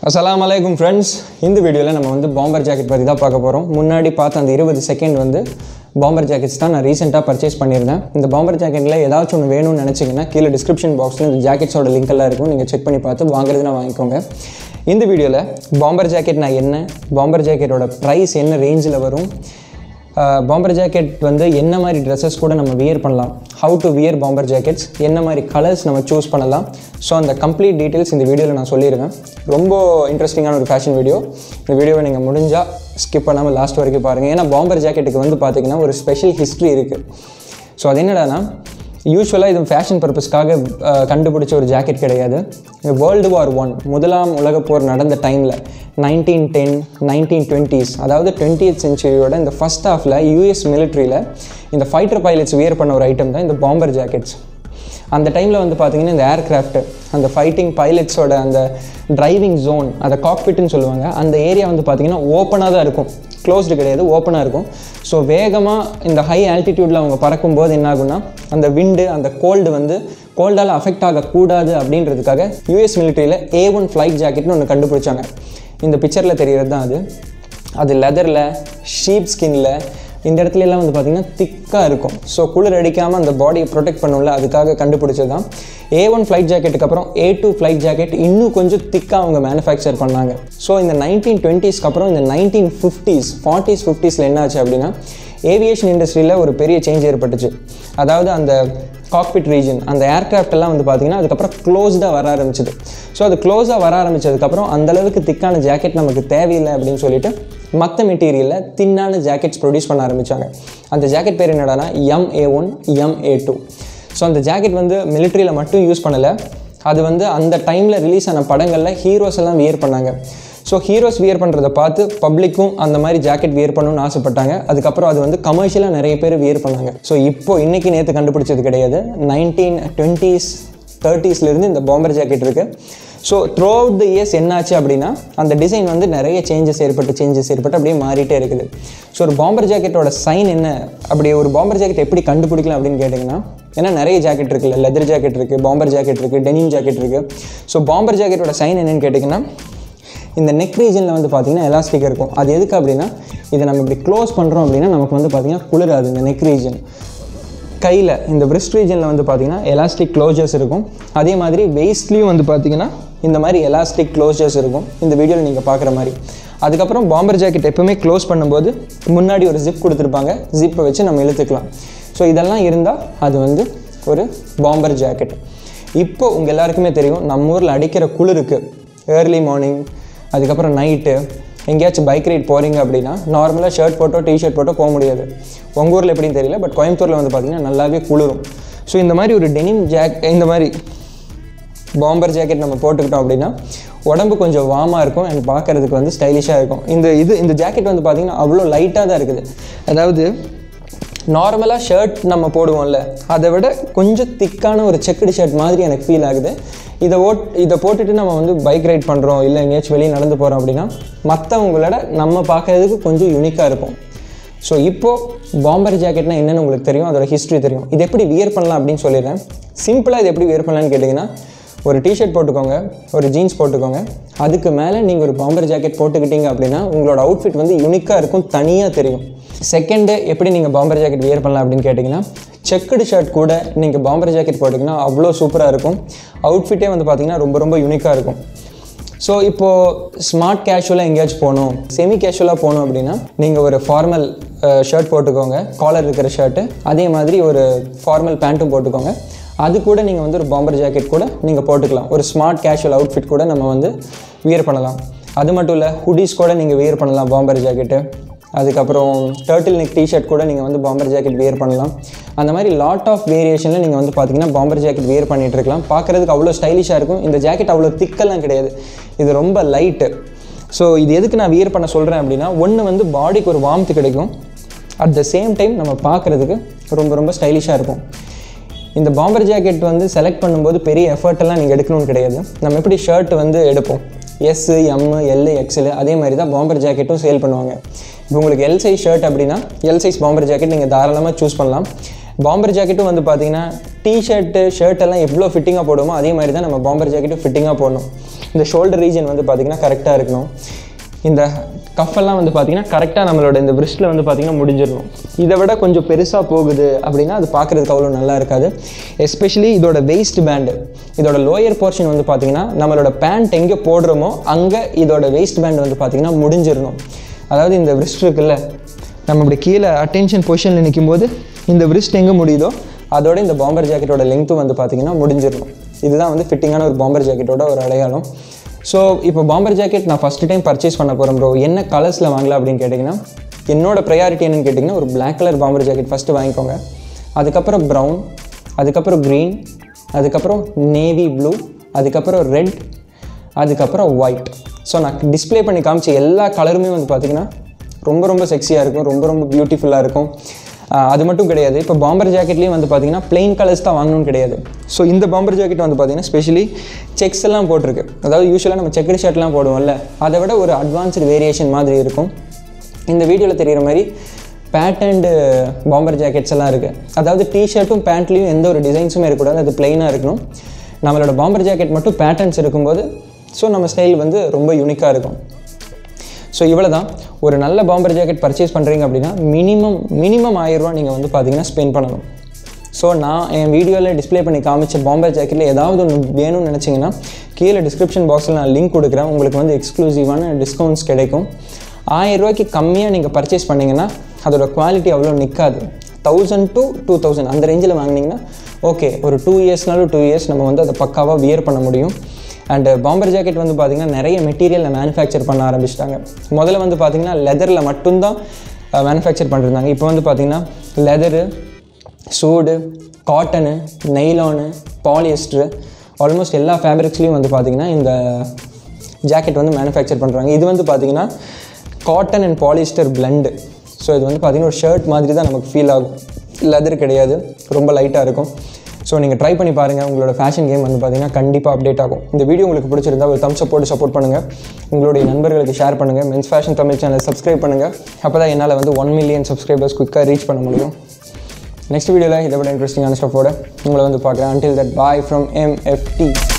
அஸ்ஸலாமு அலைக்கும் ஃப்ரெண்ட்ஸ் இந்த வீடியோவில் நம்ம வந்து பாம்பர் ஜாக்கெட் பற்றி தான் பார்க்க போகிறோம் முன்னாடி பார்த்த அந்த இருபது செகண்ட் வந்து பாம்பர் ஜாக்கெட்ஸ் தான் நான் ரீசெண்டாக பர்ச்சேஸ் பண்ணியிருந்தேன் இந்த பாம்பர் ஜாக்கெட்டில் ஏதாச்சும் ஒன்று வேணும்னு நினச்சிங்கன்னா கீழே டிஸ்கிரிப்ஷன் பாக்ஸில் இந்த ஜாக்கெட்ஸோட லிங்க் எல்லாம் இருக்கும் நீங்கள் செக் பண்ணி பார்த்து வாங்குறதுனா வாங்கிக்கோங்க இந்த வீடியோவில் பாம்பர் ஜாக்கெட்னா என்ன பாம்பர் ஜாக்கெட்டோட ப்ரைஸ் என்ன ரேஞ்சில் வரும் பாம்பர் ஜாக்கெட் வந்து என்ன மாதிரி ட்ரெஸ்ஸஸ் கூட நம்ம வியர் பண்ணலாம் how to wear bomber jackets என்ன மாதிரி கலர்ஸ் நம்ம சூஸ் பண்ணலாம் ஸோ அந்த கம்ப்ளீட் டீட்டெயில்ஸ் இந்த வீடியோவில் நான் சொல்லிடுவேன் ரொம்ப இன்ட்ரெஸ்டிங்கான ஒரு ஃபேஷன் வீடியோ இந்த வீடியோவை நீங்கள் முடிஞ்சால் ஸ்கிப் பண்ணாமல் லாஸ்ட் வரைக்கும் பாருங்கள் ஏன்னா பாம்பர் ஜாக்கெட்டுக்கு வந்து பார்த்தீங்கன்னா ஒரு ஸ்பெஷல் ஹிஸ்ட்ரி இருக்குது ஸோ அது என்னடானா யூஸ்வலாக இது ஃபேஷன் பர்பஸ்க்காக கண்டுபிடிச்ச ஒரு ஜாக்கெட் கிடையாது வேர்ல்டு வார் ஒன் முதலாம் உலகப் போர் நடந்த டைமில் நைன்டீன் டென் நைன்டீன் டுவெண்ட்டீஸ் அதாவது டுவெண்ட்டியத் சென்ச்சுரியோட இந்த ஃபஸ்ட் ஹாஃபில் யூஎஸ் மிலிட்ரியில் இந்த ஃபைட்டர் பைலட்ஸ் வியர் பண்ண ஒரு ஐட்டம் தான் இந்த பாம்பர் ஜாக்கெட்ஸ் அந்த டைமில் வந்து பார்த்தீங்கன்னா இந்த ஏர்க்ராஃப்ட் அந்த ஃபைட்டிங் பைலட்ஸோட அந்த டிரைவிங் ஜோன் அதை காக்பிட்னு சொல்லுவாங்க அந்த ஏரியா வந்து பார்த்தீங்கன்னா ஓப்பனாக தான் இருக்கும் க்ளோஸ்டு கிடையாது ஓப்பனாக இருக்கும் ஸோ வேகமாக இந்த ஹை ஆல்டிடியூடில் அவங்க பறக்கும்போது என்ன ஆகும்னா அந்த விண்டு அந்த கோல்டு வந்து கோல்டால் அஃபெக்ட் ஆகக்கூடாது அப்படின்றதுக்காக யூஎஸ் மிலிட்ரியில் ஏ ஒன் ஃப்ளைட் ஜாக்கெட்னு ஒன்று கண்டுபிடிச்சாங்க இந்த பிக்சரில் தெரிகிறது தான் அது அது லெதரில் ஷீப் ஸ்கின்னில் இந்த இடத்துல எல்லாம் வந்து பார்த்திங்கன்னா திக்காக இருக்கும் ஸோ குளிர் அடிக்காமல் அந்த பாடியை ப்ரொடெக்ட் பண்ணும்ல அதுக்காக கண்டுபிடிச்சது தான் ஏ ஒன் ஃப்ளைட் ஜாக்கெட்டுக்கு அப்புறம் ஏ டூ ஃப்ளைட் ஜாக்கெட் இன்னும் கொஞ்சம் திக்காக அவங்க மேனுஃபேக்சர் பண்ணாங்க ஸோ இந்த நைன்டீன் டுவெண்ட்டீஸ்க்கு அப்புறம் இந்த நைன்டீன் ஃபிஃப்டிஸ் ஃபார்ட்டிஸ் ஃபிஃப்டிஸில் என்ன ஆச்சு அப்படின்னா ஏவியேஷன் இண்டஸ்ட்ரியில் ஒரு பெரிய சேஞ்ச் ஏற்பட்டுச்சு அதாவது அந்த காக்பிட் ரீஜன் அந்த ஏர்க்ராஃப்ட் எல்லாம் வந்து பார்த்திங்கன்னா அதுக்கப்புறம் க்ளோஸ்டாக வர ஆரம்பிச்சிது ஸோ அது க்ளோஸாக வர ஆரம்பிச்சதுக்கப்புறம் அந்தளவுக்கு திக்கான ஜாக்கெட் நமக்கு தேவையில்லை அப்படின்னு சொல்லிட்டு மற்ற மெட்டீரியலில் தின்னான ஜாக்கெட்ஸ் ப்ரொடியூஸ் பண்ண ஆரம்பித்தாங்க அந்த ஜாக்கெட் பேர் என்னடானா M A one M A two so அந்த ஜாக்கெட் வந்து மிலிட்ரியில் மட்டும் யூஸ் பண்ணலை அது வந்து அந்த டைமில் ரிலீஸ் ஆன படங்களில் ஹீரோஸ் எல்லாம் வியர் பண்ணாங்க ஸோ ஹீரோஸ் வியர் பண்ணுறதை பார்த்து பப்ளிக்கும் அந்த மாதிரி ஜாக்கெட் வியர் பண்ணணும்னு ஆசைப்பட்டாங்க அதுக்கப்புறம் அது வந்து கமர்ஷியலாக நிறைய பேர் வியர் பண்ணாங்க ஸோ இப்போ இன்றைக்கி நேற்று கண்டுபிடிச்சது கிடையாது நைன்டீன் டுவெண்ட்டீஸ் தேர்ட்டிஸ்லேருந்து இந்த பாம்பர் ஜாக்கெட் இருக்குது so throughout the years என்னாச்சு அப்படின்னா அந்த டிசைன் வந்து நிறைய சேஞ்சஸ் ஏற்பட்டு சேஞ்சஸ் ஏற்பட்டு அப்படியே மாறிட்டே இருக்குது ஸோ ஒரு பாம்பர் ஜாக்கெட்டோட சைன் என்ன அப்படி ஒரு பாம்பர் ஜாக்கெட் எப்படி கண்டுபிடிக்கலாம் அப்படின்னு கேட்டிங்கன்னா ஏன்னா நிறைய ஜாக்கெட் இருக்குல்ல லெதர் ஜாக்கெட் இருக்குது பாம்பர் ஜாக்கெட் இருக்குது டெனிம் ஜாக்கெட் இருக்குது ஸோ பாம்பர் ஜாக்கெட்டோட சைன் என்னன்னு கேட்டிங்கன்னா இந்த நெக் ரீஜனில் வந்து பார்த்திங்கன்னா எலாஸ்டிக் இருக்கும் அது எதுக்கு அப்படின்னா இதை நம்ம இப்படி க்ளோஸ் பண்ணுறோம் அப்படின்னா நமக்கு வந்து பார்த்திங்கன்னா குளிராது இந்த நெக் ரீஜன் கையில் இந்த பிரிஸ்ட் ரீஜனில் வந்து பார்த்திங்கன்னா எலாஸ்டிக் க்ளோஜர்ஸ் இருக்கும் அதே மாதிரி வெயிஸ்ட்லேயும் வந்து பார்த்திங்கன்னா இந்த மாதிரி எலாஸ்டிக் க்ளோஜர்ஸ் இருக்கும் இந்த வீடியோவில் நீங்கள் பார்க்குற மாதிரி அதுக்கப்புறம் பாம்பர் ஜாக்கெட் எப்போவுமே க்ளோஸ் பண்ணும்போது முன்னாடி ஒரு ஜிப் கொடுத்துருப்பாங்க ஜிப்பை வச்சு நம்ம இழுத்துக்கலாம் ஸோ இதெல்லாம் இருந்தால் அது வந்து ஒரு பாம்பர் ஜாக்கெட் இப்போ உங்கள் எல்லாருக்குமே தெரியும் நம்ம ஊரில் அடிக்கிற குளிருக்கு ஏர்லி மார்னிங் அதுக்கப்புறம் நைட்டு எங்கேயாச்சும் பைக் ரைட் போகிறீங்க அப்படின்னா நார்மலாக ஷர்ட் போட்டோ டிஷர்ட் போட்டோ போக முடியாது உங்கள் ஊரில் எப்படின்னு தெரியல பட் கோயம்புத்தூரில் வந்து பார்த்திங்கன்னா நல்லாவே குளிரும் ஸோ இந்த மாதிரி ஒரு டெனிம் ஜாக் இந்த மாதிரி பாம்பர் ஜாக்கெட் நம்ம போட்டுக்கிட்டோம் அப்படின்னா உடம்பு கொஞ்சம் வார்மாக இருக்கும் அண்ட் பார்க்குறதுக்கு வந்து ஸ்டைலிஷாக இருக்கும் இந்த இது இந்த ஜாக்கெட் வந்து பார்த்திங்கன்னா அவ்வளோ லைட்டாக தான் இருக்குது அதாவது நார்மலாக ஷர்ட் நம்ம போடுவோம்ல அதை விட கொஞ்சம் திக்கான ஒரு செக்குடு ஷர்ட் மாதிரி எனக்கு ஃபீல் ஆகுது இதை ஓட் இதை போட்டுட்டு நம்ம வந்து பைக் ரைட் பண்ணுறோம் இல்லை எங்கேயாச்சும் வெளியே நடந்து போகிறோம் அப்படின்னா மற்றவங்களோட நம்ம பார்க்குறதுக்கு கொஞ்சம் யூனிக்காக இருக்கும் ஸோ இப்போது பாம்பர் ஜாக்கெட்னா என்னென்னு உங்களுக்கு தெரியும் அதோட ஹிஸ்ட்ரி தெரியும் இது எப்படி வியர் பண்ணலாம் அப்படின்னு சொல்லிடுறேன் சிம்பிளாக இது எப்படி வியர் பண்ணலான்னு கேட்டிங்கன்னா ஒரு டிஷர்ட் போட்டுக்கோங்க ஒரு ஜீன்ஸ் போட்டுக்கோங்க அதுக்கு மேலே நீங்கள் ஒரு பாம்பர் ஜாக்கெட் போட்டுக்கிட்டீங்க அப்படின்னா உங்களோட அவுட்ஃபிட் வந்து யூனிக்காக இருக்கும் தனியாக தெரியும் செகண்டு எப்படி நீங்கள் பாம்பர் ஜாக்கெட் வியர் பண்ணலாம் அப்படின்னு கேட்டிங்கன்னா செக்குடு ஷர்ட் கூட நீங்கள் பாம்பர் ஜாக்கெட் போட்டிங்கன்னா அவ்வளோ சூப்பராக இருக்கும் அவுட்ஃபிட்டே வந்து பார்த்திங்கன்னா ரொம்ப ரொம்ப யூனிக்காக இருக்கும் ஸோ இப்போது ஸ்மார்ட் கேஷுவலாக எங்கேயாச்சும் போகணும் செமி கேஷுவலாக போகணும் அப்படின்னா நீங்கள் ஒரு ஃபார்மல் ஷர்ட் போட்டுக்கோங்க காலர் இருக்கிற ஷர்ட்டு அதே மாதிரி ஒரு ஃபார்மல் பேண்ட்டும் போட்டுக்கோங்க அது கூட நீங்கள் வந்து ஒரு பாம்பர் ஜாக்கெட் கூட நீங்கள் போட்டுக்கலாம் ஒரு ஸ்மார்ட் கேஷுவல் அவுட்ஃபிட் கூட நம்ம வந்து வியர் பண்ணலாம் அது மட்டும் இல்லை ஹுடிஸ் கூட நீங்கள் வியர் பண்ணலாம் பாம்பர் ஜாக்கெட்டு அதுக்கப்புறம் டர்ட்டில் நெக் டிஷர்ட் கூட நீங்கள் வந்து பாம்பர் ஜாக்கெட் வியர் பண்ணலாம் அந்த மாதிரி லாட் ஆஃப் வேரியேஷனில் நீங்கள் வந்து பார்த்தீங்கன்னா பாம்பர் ஜாக்கெட் வியர் பண்ணிகிட்டு இருக்கலாம் பார்க்குறதுக்கு அவ்வளோ ஸ்டைலிஷாக இருக்கும் இந்த ஜாக்கெட் அவ்வளோ திக்கெல்லாம் கிடையாது இது ரொம்ப லைட்டு ஸோ இது எதுக்கு நான் வியர் பண்ண சொல்கிறேன் அப்படின்னா ஒன்று வந்து பாடிக்கு ஒரு வார்ம்த்து கிடைக்கும் அட் த சேம் டைம் நம்ம பார்க்குறதுக்கு ரொம்ப ரொம்ப ஸ்டைலிஷாக இருக்கும் இந்த பாம்பர் ஜாக்கெட் வந்து செலக்ட் பண்ணும்போது பெரிய எஃபர்ட்டெல்லாம் நீங்கள் எடுக்கணும்னு கிடையாது நம்ம எப்படி ஷர்ட் வந்து எடுப்போம் எஸ் எம் எல் எக்ஸல் அதே மாதிரி தான் பாம்பர் ஜாக்கெட்டும் சேல் பண்ணுவாங்க இப்போ உங்களுக்கு எல் சைஸ் ஷர்ட் அப்படின்னா எல் சைஸ் பாம்பர் ஜாக்கெட் நீங்கள் தாராளமாக சூஸ் பண்ணலாம் பாம்பர் ஜாக்கெட்டும் வந்து பார்த்தீங்கன்னா டிஷர்ட்டு ஷர்ட் எல்லாம் எவ்வளோ ஃபிட்டிங்காக போடுமோ அதே மாதிரி தான் நம்ம பாம்பர் ஜாக்கெட்டும் ஃபிட்டிங்காக போடணும் இந்த ஷோல்டர் ரீஜன் வந்து பார்த்திங்கன்னா கரெக்டாக இருக்கணும் இந்த கஃபெல்லாம் வந்து பார்த்திங்கன்னா கரெக்டாக நம்மளோட இந்த wristல வந்து பார்த்திங்கன்னா முடிஞ்சிடணும் இதை விட கொஞ்சம் பெருசாக போகுது அப்படின்னா அது பார்க்குறதுக்கு அவ்வளோ நல்லா இருக்காது எஸ்பெஷலி இதோட வெயிஸ்ட் பேண்டு இதோட லோயர் போர்ஷன் வந்து பார்த்திங்கன்னா நம்மளோட பேண்ட் எங்கே போடுறோமோ அங்கே இதோட வெயிஸ்ட் பேண்ட் வந்து பார்த்திங்கன்னா முடிஞ்சிடணும் அதாவது இந்த wrist இருக்குல்ல நம்ம இப்படி கீழே அட்டென்ஷன் பொசிஷனில் நிற்கும் போது இந்த wrist எங்கே முடியுதோ அதோட இந்த பாம்பர் ஜாக்கெட்டோட லெங்த்தும் வந்து பார்த்திங்கன்னா முடிஞ்சிடணும் இதுதான் வந்து ஃபிட்டிங்கான ஒரு பாம்பர் ஜாக்கெட்டோட ஒரு அடையாளம் ஸோ இப்போ பாம்பர் ஜாக்கெட் நான் ஃபஸ்ட்டு டைம் பர்ச்சேஸ் பண்ண போகிறேன் ப்ரோ என்ன கலர்ஸில் வாங்கலாம் அப்படின்னு கேட்டிங்கன்னா என்னோட ப்ரையாரிட்டி என்னன்னு கேட்டிங்கன்னா ஒரு Black colour bomber jacket first வாங்கிக்கோங்க அதுக்கப்புறம் ப்ரௌன் அதுக்கப்புறம் க்ரீன் அதுக்கப்புறம் நேவி ப்ளூ அதுக்கப்புறம் ரெட் அதுக்கப்புறம் ஒயிட் ஸோ நான் டிஸ்ப்ளே பண்ணி காமிச்ச எல்லா கலருமே வந்து பார்த்திங்கன்னா ரொம்ப ரொம்ப செக்ஸியாக இருக்கும் ரொம்ப ரொம்ப பியூட்டிஃபுல்லாக இருக்கும் ஆஹ் அது மட்டும் கிடையாது இப்போ பாம்பர் ஜாக்கெட்லேயும் வந்து பார்த்தீங்கன்னா plain கலர்ஸ் தான் வாங்கணும்னு கிடையாது ஸோ இந்த பாம்பர் ஜாக்கெட் வந்து பார்த்தீங்கன்னா ஸ்பெஷலி செக்ஸ் எல்லாம் போட்டிருக்கு அதாவது யூஸ்வலாக நம்ம செக்கடு ஷர்ட்லாம் போடுவோம்ல அதை விட ஒரு அட்வான்ஸ்டு வேரியேஷன் மாதிரி இருக்கும் இந்த வீடியோவில் தெரிகிற மாதிரி பேட்டர்ண்டு பாம்பர் ஜாக்கெட்ஸ் எல்லாம் இருக்குது அதாவது டிஷர்ட்டும் பேண்ட்லேயும் எந்த ஒரு டிசைன்ஸுமே இருக்கக்கூடாது அது பிளெயினாக இருக்கணும் நம்மளோட பாம்பர் ஜாக்கெட் மட்டும் பேட்டர்ன்ஸ் இருக்கும்போது ஸோ நம்ம ஸ்டைல் வந்து ரொம்ப யூனிக்காக இருக்கும் ஸோ இவ்வளோ தான் ஒரு நல்ல பாம்பர் ஜாக்கெட் பர்ச்சேஸ் பண்ணுறீங்க அப்படின்னா மினிமம் மினிமம் ஆயிரரூவா நீங்கள் வந்து பார்த்தீங்கன்னா ஸ்பெண்ட் பண்ணணும் ஸோ நான் என் வீடியோவில் டிஸ்ப்ளே பண்ணி காமிச்ச பாம்பர் ஜாக்கெட்டில் ஏதாவது ஒன்று வேணும்னு நினச்சிங்கன்னா கீழே டிஸ்கிரிப்ஷன் பாக்ஸில் நான் லிங்க் கொடுக்குறேன் உங்களுக்கு வந்து எக்ஸ்க்ளூசிவான டிஸ்கவுண்ட்ஸ் கிடைக்கும் ஆயிரம் ரூபாய்க்கு கம்மியாக நீங்கள் பர்ச்சேஸ் பண்ணிங்கன்னா அதோட குவாலிட்டி அவ்வளோ நிற்காது தௌசண்ட் to டூ தௌசண்ட் அந்த ரேஞ்சில் வாங்கினீங்கன்னா ஓகே ஒரு டூ இயர்ஸ்னாலும் டூ இயர்ஸ் நம்ம வந்து அதை பக்காவாக வியர் பண்ண முடியும் அண்டு பாம்பர் ஜாக்கெட் வந்து பார்த்திங்கன்னா நிறைய மெட்டீரியலில் மேனுஃபேக்சர் பண்ண ஆரம்பிச்சிட்டாங்க முதல்ல வந்து பார்த்திங்கன்னா லெதரில் மட்டும்தான் மேனுஃபேக்சர் பண்ணிருந்தாங்க இப்போ வந்து பார்த்திங்கன்னா லெதரு சூடு காட்டனு நெய்லானு பாலியஸ்ட்ரு ஆல்மோஸ்ட் எல்லா ஃபேப்ரிக்ஸ்லேயும் வந்து பார்த்திங்கன்னா இந்த ஜாக்கெட் வந்து மேனுஃபேக்சர் பண்ணுறாங்க இது வந்து பார்த்திங்கன்னா cotton and polyester blend so இது வந்து பார்த்திங்கன்னா ஒரு ஷர்ட் மாதிரி தான் நமக்கு ஃபீல் ஆகும் லெதர் கிடையாது ரொம்ப லைட்டாக இருக்கும் ஸோ நீங்கள் ட்ரை பண்ணி பாருங்கள் உங்களோட ஃபேஷன் கேம் வந்து பார்த்தீங்கன்னா கண்டிப்பாக அப்டேட் ஆகும் இந்த வீடியோ உங்களுக்கு பிடிச்சிருந்தா ஒரு தம்ஸ் போட்டு சப்போர்ட் பண்ணுங்கள் உங்களுடைய நண்பர்களுக்கு ஷேர் பண்ணுங்கள் men's fashion Tamil channel subscribe பண்ணுங்கள் அப்போ தான் என்னால் வந்து ஒன் மில்லியன் சப்ஸ்கிரைபர்ஸ் குயிக்காக ரீச் பண்ண முடியும் நெக்ஸ்ட் வீடியோவில் இதை விட இன்ட்ரெஸ்டிங்கான ஸ்டஃபோட உங்களை வந்து பார்க்குறேன் until that bye from MFT